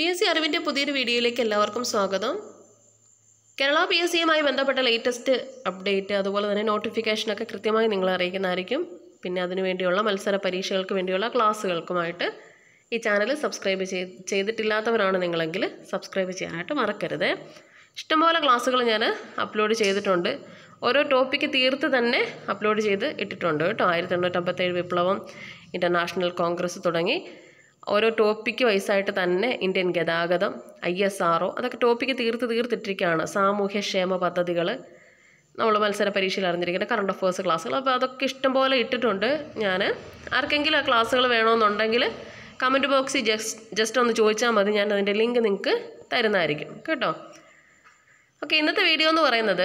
P S C അറിവിൻ്റെ പുതിയൊരു വീഡിയോയിലേക്ക് എല്ലാവർക്കും സ്വാഗതം കേരള പി എസ് സിയുമായി ബന്ധപ്പെട്ട ലേറ്റസ്റ്റ് അപ്ഡേറ്റ് അതുപോലെ തന്നെ നോട്ടിഫിക്കേഷനൊക്കെ കൃത്യമായി നിങ്ങളെ അറിയിക്കുന്നതായിരിക്കും പിന്നെ അതിനുവേണ്ടിയുള്ള മത്സര പരീക്ഷകൾക്ക് വേണ്ടിയുള്ള ക്ലാസ്സുകൾക്കുമായിട്ട് ഈ ചാനൽ സബ്സ്ക്രൈബ് ചെയ്ത് ചെയ്തിട്ടില്ലാത്തവരാണ് നിങ്ങളെങ്കിൽ സബ്സ്ക്രൈബ് ചെയ്യാനായിട്ട് മറക്കരുത് ഇഷ്ടംപോലെ ക്ലാസ്സുകൾ ഞാൻ അപ്ലോഡ് ചെയ്തിട്ടുണ്ട് ഓരോ ടോപ്പിക്ക് തീർത്ത് തന്നെ അപ്ലോഡ് ചെയ്ത് ഇട്ടിട്ടുണ്ട് കേട്ടോ ആയിരത്തി എണ്ണൂറ്റമ്പത്തേഴ് വിപ്ലവം ഇൻ്റർനാഷണൽ കോൺഗ്രസ് തുടങ്ങി ഓരോ ടോപ്പിക്ക് വൈസായിട്ട് തന്നെ ഇന്ത്യൻ ഗതാഗതം ഐ എസ് ആർ അതൊക്കെ ടോപ്പിക്ക് തീർത്ത് തീർത്തിട്ടിരിക്കുകയാണ് സാമൂഹ്യക്ഷേമ പദ്ധതികൾ നമ്മൾ മത്സര പരീക്ഷയിൽ അറിഞ്ഞിരിക്കുന്ന കറണ്ട് അഫേഴ്സ് ക്ലാസ്സുകൾ അപ്പോൾ അതൊക്കെ ഇഷ്ടംപോലെ ഇട്ടിട്ടുണ്ട് ഞാൻ ആർക്കെങ്കിലും ആ ക്ലാസ്സുകൾ വേണമെന്നുണ്ടെങ്കിൽ കമൻറ്റ് ബോക്സിൽ ജസ്റ്റ് ജസ്റ്റ് ഒന്ന് ചോദിച്ചാൽ മതി ഞാൻ അതിൻ്റെ ലിങ്ക് നിങ്ങൾക്ക് തരുന്നതായിരിക്കും കേട്ടോ ഓക്കെ ഇന്നത്തെ വീഡിയോ എന്ന് പറയുന്നത്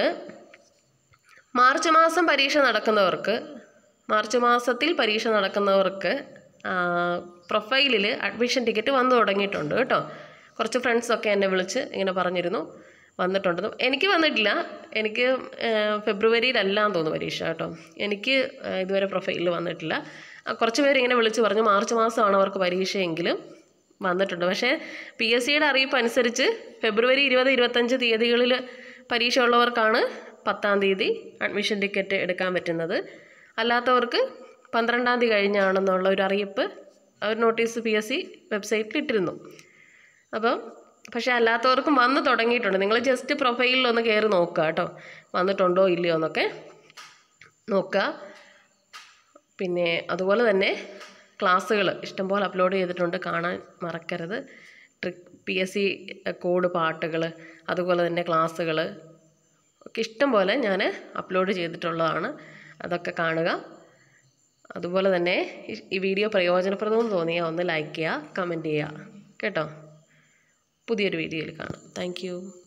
മാർച്ച് മാസം പരീക്ഷ നടക്കുന്നവർക്ക് മാർച്ച് മാസത്തിൽ പരീക്ഷ നടക്കുന്നവർക്ക് പ്രൊഫൈലിൽ അഡ്മിഷൻ ടിക്കറ്റ് വന്നു തുടങ്ങിയിട്ടുണ്ട് കേട്ടോ കുറച്ച് ഫ്രണ്ട്സൊക്കെ എന്നെ വിളിച്ച് ഇങ്ങനെ പറഞ്ഞിരുന്നു വന്നിട്ടുണ്ടെന്ന് എനിക്ക് വന്നിട്ടില്ല എനിക്ക് ഫെബ്രുവരിയിലല്ലാന്ന് തോന്നുന്നു പരീക്ഷ കേട്ടോ എനിക്ക് ആ, ഇതുവരെ പ്രൊഫൈലിൽ വന്നിട്ടില്ല ആ, കുറച്ച് പേര് ഇങ്ങനെ വിളിച്ച് പറഞ്ഞു മാർച്ച് മാസമാണ് അവർക്ക് പരീക്ഷയെങ്കിലും വന്നിട്ടുണ്ട് പക്ഷേ പി എസ് സിയുടെ അറിയിപ്പ് അനുസരിച്ച് ഫെബ്രുവരി ഇരുപത് ഇരുപത്തഞ്ച് തീയതികളിൽ പരീക്ഷ ഉള്ളവർക്കാണ് പത്താം തീയതി അഡ്മിഷൻ ടിക്കറ്റ് എടുക്കാൻ പറ്റുന്നത് അല്ലാത്തവർക്ക് പന്ത്രണ്ടാം തീയതി കഴിഞ്ഞാണെന്നുള്ള ഒരു അറിയിപ്പ് ഒരു നോട്ടീസ് പി എസ് സി വെബ്സൈറ്റിൽ ഇട്ടിരുന്നു അപ്പം പക്ഷേ അല്ലാത്തവർക്കും വന്ന് തുടങ്ങിയിട്ടുണ്ട് നിങ്ങൾ ജസ്റ്റ് പ്രൊഫൈലിൽ ഒന്ന് കയറി നോക്കുക കേട്ടോ വന്നിട്ടുണ്ടോ ഇല്ലയോ എന്നൊക്കെ നോക്കുക പിന്നെ അതുപോലെ തന്നെ ക്ലാസ്സുകൾ ഇഷ്ടംപോലെ അപ്ലോഡ് ചെയ്തിട്ടുണ്ട് കാണാൻ മറക്കരുത് trick P S C code പാട്ടുകൾ അതുപോലെ തന്നെ ക്ലാസ്സുകൾ ഒക്കെ ഇഷ്ടം പോലെ ഞാൻ അപ്ലോഡ് ചെയ്തിട്ടുള്ളതാണ് അതൊക്കെ കാണുക അതുപോലെ തന്നെ ഈ- ഈ വീഡിയോ പ്രയോജനപ്രദമെന്ന് തോന്നിയാൽ ഒന്ന് ലൈക്ക് ചെയ്യുക കമൻറ്റ് ചെയ്യുക കേട്ടോ പുതിയൊരു വീഡിയോയിൽ കാണാം താങ്ക്